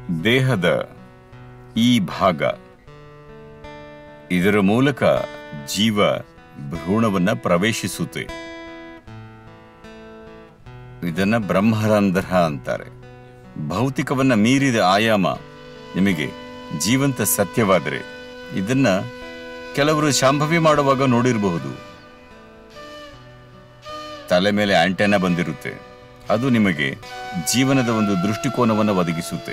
ದೇಹದ ಈ ಭಾಗ ಇದರ ಮೂಲಕ ಜೀವ ಭ್ರೂಣವನ್ನ ಪ್ರವೇಶಿಸುತ್ತೆ ಇದನ್ನ ಬ್ರಹ್ಮರಂಧ್ರ ಅಂತಾರೆ ಭೌತಿಕವನ್ನ ಮೀರಿದ ಆಯಾಮ ನಿಮಗೆ ಜೀವಂತ ಸತ್ಯವಾದರೆ ಇದನ್ನ ಕೆಲವರು ಶಾಂಭವಿ ಮಾಡುವಾಗ ನೋಡಿರಬಹುದು ತಲೆ ಮೇಲೆ ಆಂಟೆನಾ ಬಂದಿರುತ್ತೆ ಅದು ನಿಮಗೆ ಜೀವನದ ಒಂದು ದೃಷ್ಟಿಕೋನವನ್ನು ಒದಗಿಸುತ್ತೆ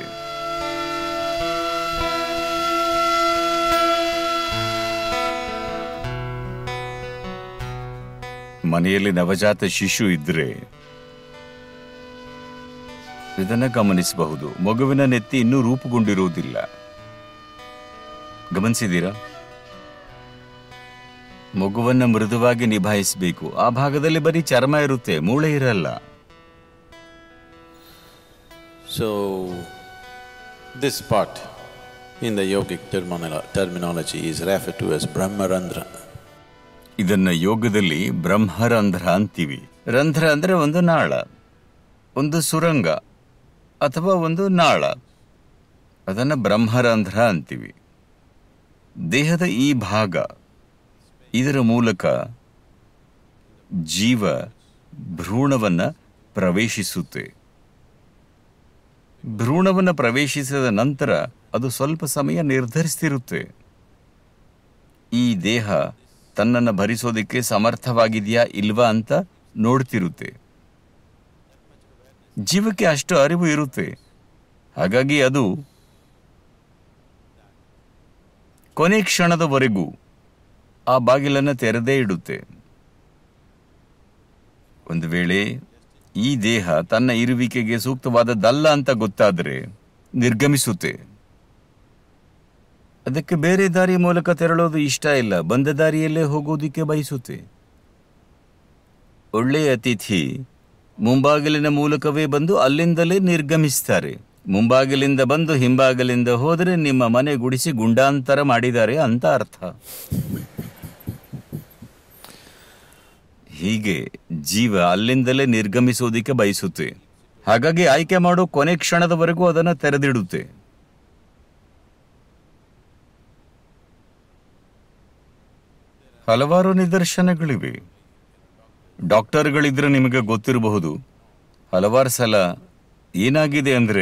ಮನೆಯಲ್ಲಿ ನವಜಾತ ಶಿಶು ಇದ್ರೆ ಇದನ್ನ ಗಮನಿಸಬಹುದು ಮಗುವಿನ ನೆತ್ತಿ ಇನ್ನೂ ರೂಪುಗೊಂಡಿರುವುದಿಲ್ಲ ಗಮನಿಸಿದ್ದೀರಾ ಮಗುವನ್ನ ಮೃದುವಾಗಿ ನಿಭಾಯಿಸಬೇಕು ಆ ಭಾಗದಲ್ಲಿ ಬರೀ ಚರ್ಮ ಇರುತ್ತೆ ಮೂಳೆ ಇರಲ್ಲ So, this part in the yogic terminolo- terminology is referred to as Brahmarandra. ಇದನ್ನ ಯೋಗದಲ್ಲಿ ಬ್ರಹ್ಮರಂಧ್ರ ಅಂತೀವಿ ರಂಧ್ರ ಅಂದ್ರೆ ಒಂದು ನಾಳ ಒಂದು ಸುರಂಗ ಅಥವಾ ಒಂದು ನಾಳ ಅದನ್ನ ಬ್ರಹ್ಮರಂಧ್ರ ಅಂತೀವಿ ದೇಹದ ಈ ಭಾಗ ಇದರ ಮೂಲಕ ಜೀವ ಭ್ರೂಣವನ್ನ ಪ್ರವೇಶಿಸುತ್ತೆ ಭ್ರೂಣವನ್ನು ಪ್ರವೇಶಿಸಿದ ನಂತರ ಅದು ಸ್ವಲ್ಪ ಸಮಯ ನಿರ್ಧರಿಸ್ತಿರುತ್ತೆ ಈ ದೇಹ ತನ್ನನ್ನು ಭರಿಸೋದಕ್ಕೆ ಸಮರ್ಥವಾಗಿದೆಯಾ ಇಲ್ವಾ ಅಂತ ನೋಡ್ತಿರುತ್ತೆ ಜೀವಕ್ಕೆ ಅಷ್ಟು ಅರಿವು ಇರುತ್ತೆ ಹಾಗಾಗಿ ಅದು ಕೊನೆ ಕ್ಷಣದವರೆಗೂ ಆ ಬಾಗಿಲನ್ನು ತೆರೆದೇ ಇಡುತ್ತೆ ಒಂದು ವೇಳೆ ಈ ದೇಹ ತನ್ನ ಇರುವಿಕೆಗೆ ಸೂಕ್ತವಾದದ್ದಲ್ಲ ಅಂತ ಗೊತ್ತಾದರೆ ನಿರ್ಗಮಿಸುತ್ತೆ ಅದಕ್ಕೆ ಬೇರೆ ದಾರಿ ಮೂಲಕ ತೆರಳೋದು ಇಷ್ಟ ಇಲ್ಲ ಬಂದ ದಾರಿಯಲ್ಲೇ ಹೋಗೋದಕ್ಕೆ ಬಯಸುತ್ತೆ ಒಳ್ಳೆಯ ಅತಿಥಿ ಮುಂಬಾಗಿಲಿನ ಮೂಲಕವೇ ಬಂದು ಅಲ್ಲಿಂದಲೇ ನಿರ್ಗಮಿಸ್ತಾರೆ ಮುಂಬಾಗಿಲಿಂದ ಬಂದು ಹಿಂಬಾಗಿಲಿಂದ ಹೋದರೆ ನಿಮ್ಮ ಮನೆ ಗುಡಿಸಿ ಗುಂಡಾಂತರ ಮಾಡಿದ್ದಾರೆ ಅಂತ ಅರ್ಥ ಹೀಗೆ ಜೀವ ಅಲ್ಲಿಂದಲೇ ನಿರ್ಗಮಿಸೋದಿಕ್ಕೆ ಬಯಸುತ್ತೆ ಹಾಗಾಗಿ ಆಯ್ಕೆ ಮಾಡೋ ಕೊನೆ ಕ್ಷಣದವರೆಗೂ ಅದನ್ನು ತೆರೆದಿಡುತ್ತೆ ಹಲವಾರು ನಿದರ್ಶನಗಳಿವೆ ಡಾಕ್ಟರ್ಗಳಿದ್ರೆ ನಿಮಗೆ ಗೊತ್ತಿರಬಹುದು ಹಲವಾರು ಸಲ ಏನಾಗಿದೆ ಅಂದರೆ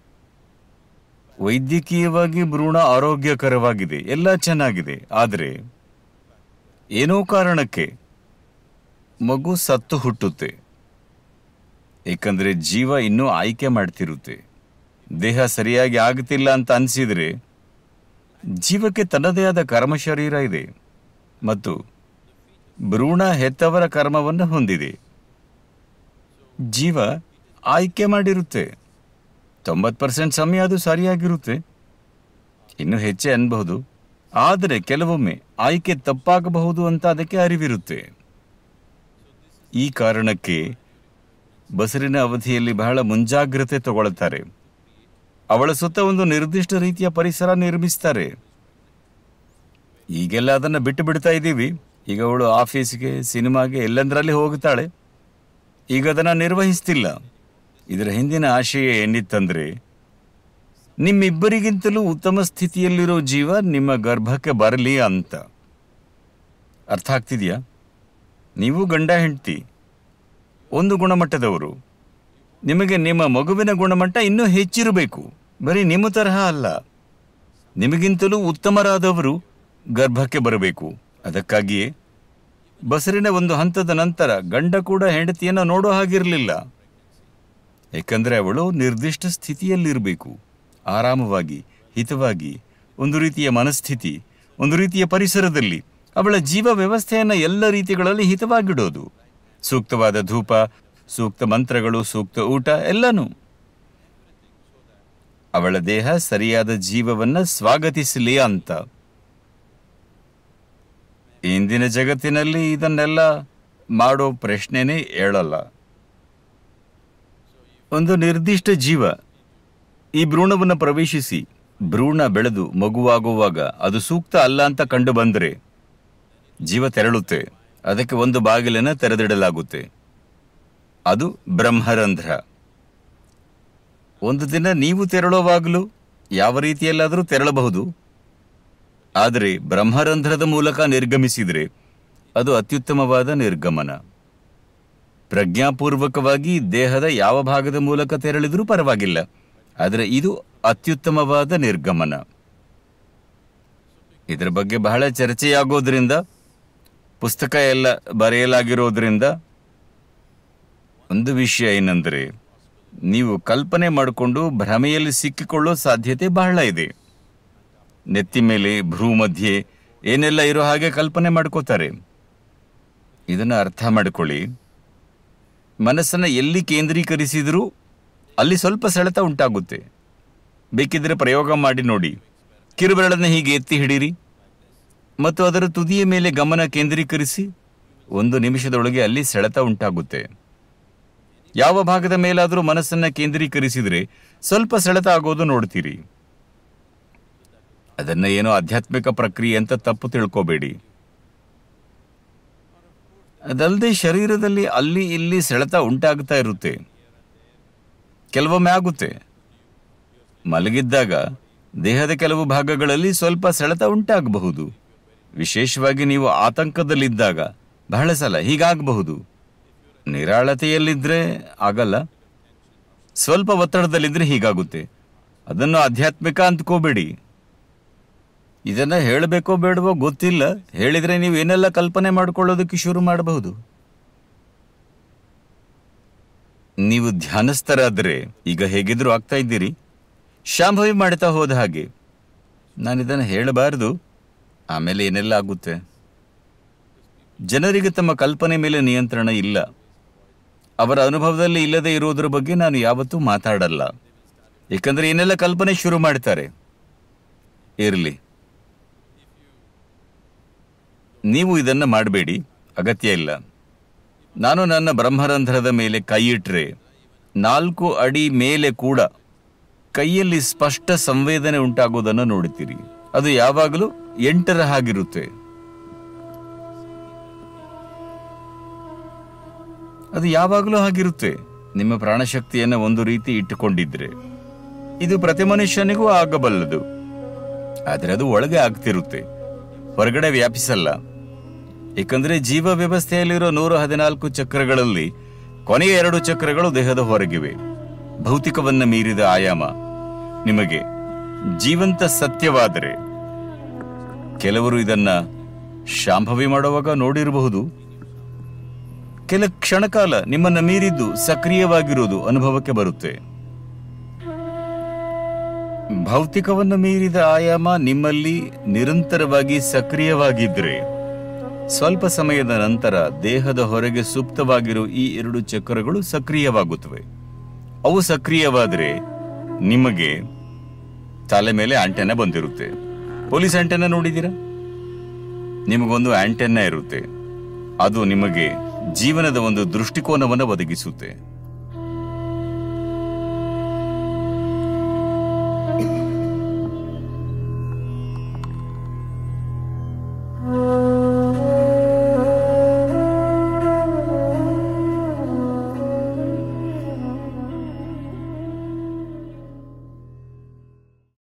ವೈದ್ಯಕೀಯವಾಗಿ ಭ್ರೂಣ ಆರೋಗ್ಯಕರವಾಗಿದೆ ಎಲ್ಲ ಚೆನ್ನಾಗಿದೆ ಆದರೆ ಏನೋ ಕಾರಣಕ್ಕೆ ಮಗು ಸತ್ತು ಹುಟ್ಟುತ್ತೆ ಏಕೆಂದರೆ ಜೀವ ಇನ್ನೂ ಆಯ್ಕೆ ಮಾಡ್ತಿರುತ್ತೆ ದೇಹ ಸರಿಯಾಗಿ ಆಗುತ್ತಿಲ್ಲ ಅಂತ ಅನಿಸಿದರೆ ಜೀವಕ್ಕೆ ತನ್ನದೇ ಆದ ಕರ್ಮ ಶರೀರ ಇದೆ ಮತ್ತು ಭ್ರೂಣ ಹೆತ್ತವರ ಕರ್ಮವನ್ನು ಹೊಂದಿದೆ ಜೀವ ಆಯ್ಕೆ ಮಾಡಿರುತ್ತೆ ತೊಂಬತ್ತು ಪರ್ಸೆಂಟ್ ಸಮಯ ಅದು ಸರಿಯಾಗಿರುತ್ತೆ ಇನ್ನು ಹೆಚ್ಚೆ ಅನ್ಬಹುದು ಆದರೆ ಕೆಲವೊಮ್ಮೆ ಆಯ್ಕೆ ತಪ್ಪಾಗಬಹುದು ಅಂತ ಅದಕ್ಕೆ ಅರಿವಿರುತ್ತೆ ಈ ಕಾರಣಕ್ಕೆ ಬಸರಿನ ಅವಧಿಯಲ್ಲಿ ಬಹಳ ಮುಂಜಾಗ್ರತೆ ತಗೊಳ್ತಾರೆ ಅವಳ ಸುತ್ತ ಒಂದು ನಿರ್ದಿಷ್ಟ ರೀತಿಯ ಪರಿಸರ ನಿರ್ಮಿಸ್ತಾರೆ ಈಗೆಲ್ಲ ಅದನ್ನು ಬಿಟ್ಟು ಬಿಡ್ತಾ ಇದ್ದೀವಿ ಈಗ ಅವಳು ಆಫೀಸ್ಗೆ ಸಿನಿಮಾಗೆ ಎಲ್ಲಂದರಲ್ಲಿ ಹೋಗುತ್ತಾಳೆ ಈಗ ಅದನ್ನು ನಿರ್ವಹಿಸ್ತಿಲ್ಲ ಇದರ ಹಿಂದಿನ ಆಶಯ ಏನಿತ್ತಂದ್ರೆ ನಿಮ್ಮಿಬ್ಬರಿಗಿಂತಲೂ ಉತ್ತಮ ಸ್ಥಿತಿಯಲ್ಲಿರೋ ಜೀವ ನಿಮ್ಮ ಗರ್ಭಕ್ಕೆ ಬರಲಿ ಅಂತ ಅರ್ಥ ಆಗ್ತಿದೆಯಾ ನೀವು ಗಂಡ ಹೆಂಡತಿ ಒಂದು ಗುಣಮಟ್ಟದವರು ನಿಮಗೆ ನಿಮ್ಮ ಮಗುವಿನ ಗುಣಮಟ್ಟ ಇನ್ನೂ ಹೆಚ್ಚಿರಬೇಕು ಬರೀ ನಿಮ್ಮ ತರಹ ಅಲ್ಲ ನಿಮಗಿಂತಲೂ ಉತ್ತಮರಾದವರು ಗರ್ಭಕ್ಕೆ ಬರಬೇಕು ಅದಕ್ಕಾಗಿಯೇ ಬಸರಿನ ಒಂದು ಹಂತದ ನಂತರ ಗಂಡ ಕೂಡ ಹೆಂಡತಿಯನ್ನು ನೋಡೋ ಹಾಗಿರಲಿಲ್ಲ ಏಕೆಂದರೆ ಅವಳು ನಿರ್ದಿಷ್ಟ ಸ್ಥಿತಿಯಲ್ಲಿರಬೇಕು ಆರಾಮವಾಗಿ ಹಿತವಾಗಿ ಒಂದು ರೀತಿಯ ಮನಸ್ಥಿತಿ ಒಂದು ರೀತಿಯ ಪರಿಸರದಲ್ಲಿ ಅವಳ ಜೀವ ವ್ಯವಸ್ಥೆಯನ್ನು ಎಲ್ಲ ರೀತಿಗಳಲ್ಲಿ ಹಿತವಾಗಿಡೋದು ಸೂಕ್ತವಾದ ಧೂಪ ಸೂಕ್ತ ಮಂತ್ರಗಳು ಸೂಕ್ತ ಊಟ ಎಲ್ಲನೂ ಅವಳ ದೇಹ ಸರಿಯಾದ ಜೀವವನ್ನ ಸ್ವಾಗತಿಸಲಿ ಅಂತ ಇಂದಿನ ಜಗತ್ತಿನಲ್ಲಿ ಇದನ್ನೆಲ್ಲ ಮಾಡೋ ಪ್ರಶ್ನೆನೇ ಹೇಳಲ್ಲ ಒಂದು ನಿರ್ದಿಷ್ಟ ಜೀವ ಈ ಭ್ರೂಣವನ್ನು ಪ್ರವೇಶಿಸಿ ಭ್ರೂಣ ಬೆಳೆದು ಮಗುವಾಗುವಾಗ ಅದು ಸೂಕ್ತ ಅಲ್ಲ ಅಂತ ಕಂಡು ಬಂದರೆ ಜೀವ ತೆರಳುತ್ತೆ ಅದಕ್ಕೆ ಒಂದು ಬಾಗಿಲನ್ನು ತೆರೆದಿಡಲಾಗುತ್ತೆ ಅದು ಬ್ರಹ್ಮರಂಧ್ರ ಒಂದು ದಿನ ನೀವು ತೆರಳುವಾಗಲೂ ಯಾವ ರೀತಿಯಲ್ಲಾದರೂ ತೆರಳಬಹುದು ಆದರೆ ಬ್ರಹ್ಮರಂಧ್ರದ ಮೂಲಕ ನಿರ್ಗಮಿಸಿದರೆ ಅದು ಅತ್ಯುತ್ತಮವಾದ ನಿರ್ಗಮನ ಪ್ರಜ್ಞಾಪೂರ್ವಕವಾಗಿ ದೇಹದ ಯಾವ ಭಾಗದ ಮೂಲಕ ತೆರಳಿದ್ರೂ ಪರವಾಗಿಲ್ಲ ಆದರೆ ಇದು ಅತ್ಯುತ್ತಮವಾದ ನಿರ್ಗಮನ ಇದರ ಬಗ್ಗೆ ಬಹಳ ಚರ್ಚೆಯಾಗೋದ್ರಿಂದ ಪುಸ್ತಕ ಎಲ್ಲ ಬರೆಯಲಾಗಿರೋದ್ರಿಂದ ಒಂದು ವಿಷಯ ಏನೆಂದರೆ ನೀವು ಕಲ್ಪನೆ ಮಾಡಿಕೊಂಡು ಭ್ರಮೆಯಲ್ಲಿ ಸಿಕ್ಕಿಕೊಳ್ಳೋ ಸಾಧ್ಯತೆ ಬಹಳ ಇದೆ ನೆತ್ತಿ ಮೇಲೆ ಭ್ರೂ ಮಧ್ಯೆ ಏನೆಲ್ಲ ಇರೋ ಹಾಗೆ ಕಲ್ಪನೆ ಮಾಡ್ಕೋತಾರೆ ಇದನ್ನು ಅರ್ಥ ಮಾಡಿಕೊಳ್ಳಿ ಮನಸ್ಸನ್ನು ಎಲ್ಲಿ ಕೇಂದ್ರೀಕರಿಸಿದರೂ ಅಲ್ಲಿ ಸ್ವಲ್ಪ ಸೆಳೆತ ಉಂಟಾಗುತ್ತೆ ಬೇಕಿದ್ರೆ ಪ್ರಯೋಗ ಮಾಡಿ ನೋಡಿ ಕಿರುಬೆರಳನ್ನು ಹೀಗೆ ಎತ್ತಿ ಹಿಡೀರಿ ಮತ್ತು ಅದರ ತುದಿಯ ಮೇಲೆ ಗಮನ ಕೇಂದ್ರೀಕರಿಸಿ ಒಂದು ನಿಮಿಷದೊಳಗೆ ಅಲ್ಲಿ ಸೆಳೆತ ಉಂಟಾಗುತ್ತೆ ಯಾವ ಭಾಗದ ಮೇಲಾದರೂ ಮನಸ್ಸನ್ನು ಕೇಂದ್ರೀಕರಿಸಿದರೆ ಸ್ವಲ್ಪ ಸೆಳೆತ ಆಗೋದು ನೋಡ್ತೀರಿ ಅದನ್ನ ಏನೋ ಆಧ್ಯಾತ್ಮಿಕ ಪ್ರಕ್ರಿಯೆ ಅಂತ ತಪ್ಪು ತಿಳ್ಕೋಬೇಡಿ ಅದಲ್ಲದೆ ಶರೀರದಲ್ಲಿ ಅಲ್ಲಿ ಇಲ್ಲಿ ಸೆಳೆತ ಉಂಟಾಗ್ತಾ ಇರುತ್ತೆ ಕೆಲವೊಮ್ಮೆ ಆಗುತ್ತೆ ಮಲಗಿದ್ದಾಗ ದೇಹದ ಕೆಲವು ಭಾಗಗಳಲ್ಲಿ ಸ್ವಲ್ಪ ಸೆಳೆತ ಉಂಟಾಗಬಹುದು ವಿಶೇಷವಾಗಿ ನೀವು ಆತಂಕದಲ್ಲಿದ್ದಾಗ ಬಹಳ ಸಲ ಹೀಗಾಗಬಹುದು ನಿರಾಳತೆಯಲ್ಲಿದ್ದರೆ ಆಗಲ್ಲ ಸ್ವಲ್ಪ ಒತ್ತಡದಲ್ಲಿದ್ದರೆ ಹೀಗಾಗುತ್ತೆ ಅದನ್ನು ಆಧ್ಯಾತ್ಮಿಕ ಅಂದ್ಕೋಬೇಡಿ ಇದನ್ನ ಹೇಳಬೇಕೋ ಬೇಡವೋ ಗೊತ್ತಿಲ್ಲ ಹೇಳಿದ್ರೆ ನೀವು ಏನೆಲ್ಲ ಕಲ್ಪನೆ ಮಾಡ್ಕೊಳ್ಳೋದಕ್ಕೆ ಶುರು ಮಾಡಬಹುದು ನೀವು ಧ್ಯಾನಸ್ಥರಾದರೆ ಈಗ ಹೇಗಿದ್ರು ಆಗ್ತಾ ಇದ್ದೀರಿ ಶಾಂಭವಿ ಮಾಡ್ತಾ ಹೋದ ಹಾಗೆ ನಾನು ಇದನ್ನು ಹೇಳಬಾರದು ಆಮೇಲೆ ಏನೆಲ್ಲ ಆಗುತ್ತೆ ಜನರಿಗೆ ತಮ್ಮ ಕಲ್ಪನೆ ಮೇಲೆ ನಿಯಂತ್ರಣ ಇಲ್ಲ ಅವರ ಅನುಭವದಲ್ಲಿ ಇಲ್ಲದೆ ಇರುವುದರ ಬಗ್ಗೆ ನಾನು ಯಾವತ್ತೂ ಮಾತಾಡಲ್ಲ ಏಕೆಂದರೆ ಏನೆಲ್ಲ ಕಲ್ಪನೆ ಶುರು ಮಾಡ್ತಾರೆ ಇರಲಿ ನೀವು ಇದನ್ನು ಮಾಡಬೇಡಿ ಅಗತ್ಯ ಇಲ್ಲ ನಾನು ನನ್ನ ಬ್ರಹ್ಮರಂಧ್ರದ ಮೇಲೆ ಕೈ ಇಟ್ಟರೆ ನಾಲ್ಕು ಅಡಿ ಮೇಲೆ ಕೂಡ ಕೈಯಲ್ಲಿ ಸ್ಪಷ್ಟ ಸಂವೇದನೆ ಉಂಟಾಗೋದನ್ನು ನೋಡುತ್ತೀರಿ ಅದು ಯಾವಾಗಲೂ ಎಂಟರ ಹಾಗಿರುತ್ತೆ ಅದು ಯಾವಾಗಲೂ ಹಾಗಿರುತ್ತೆ ನಿಮ್ಮ ಪ್ರಾಣಶಕ್ತಿಯನ್ನು ಒಂದು ರೀತಿ ಇಟ್ಟುಕೊಂಡಿದ್ರೆ ಇದು ಪ್ರತಿ ಮನುಷ್ಯನಿಗೂ ಆಗಬಲ್ಲದು ಆದರೆ ಅದು ಒಳಗೆ ಆಗ್ತಿರುತ್ತೆ ಹೊರಗಡೆ ವ್ಯಾಪಿಸಲ್ಲ ಏಕೆಂದರೆ ಜೀವ ವ್ಯವಸ್ಥೆಯಲ್ಲಿರೋ ನೂರ ಹದಿನಾಲ್ಕು ಚಕ್ರಗಳಲ್ಲಿ ಕೊನೆಯ ಎರಡು ಚಕ್ರಗಳು ದೇಹದ ಹೊರಗಿವೆ ಭೌತಿಕವನ್ನ ಮೀರಿದ ಆಯಾಮ ನಿಮಗೆ ಜೀವಂತ ಸತ್ಯವಾದರೆ ಕೆಲವರು ಇದನ್ನ ಶಾಂಭವಿ ಮಾಡುವಾಗ ನೋಡಿರಬಹುದು ಕೆಲ ಕ್ಷಣಕಾಲ ನಿಮ್ಮನ್ನ ಮೀರಿದ್ದು ಸಕ್ರಿಯವಾಗಿರುವುದು ಅನುಭವಕ್ಕೆ ಬರುತ್ತೆ ಭೌತಿಕವನ್ನು ಮೀರಿದ ಆಯಾಮ ನಿಮ್ಮಲ್ಲಿ ನಿರಂತರವಾಗಿ ಸಕ್ರಿಯವಾಗಿದ್ರೆ ಸ್ವಲ್ಪ ಸಮಯದ ನಂತರ ದೇಹದ ಹೊರಗೆ ಸುಪ್ತವಾಗಿರೋ ಈ ಎರಡು ಚಕ್ರಗಳು ಸಕ್ರಿಯವಾಗುತ್ತವೆ ಅವು ಸಕ್ರಿಯವಾದರೆ ನಿಮಗೆ ತಲೆ ಮೇಲೆ ಆಂಟೆನ ಬಂದಿರುತ್ತೆ ಪೊಲೀಸ್ ಆಂಟೆನ ನೋಡಿದ್ದೀರಾ ನಿಮಗೊಂದು ಆಂಟೆನ್ನ ಇರುತ್ತೆ ಅದು ನಿಮಗೆ ಜೀವನದ ಒಂದು ದೃಷ್ಟಿಕೋನವನ್ನು ಒದಗಿಸುತ್ತೆ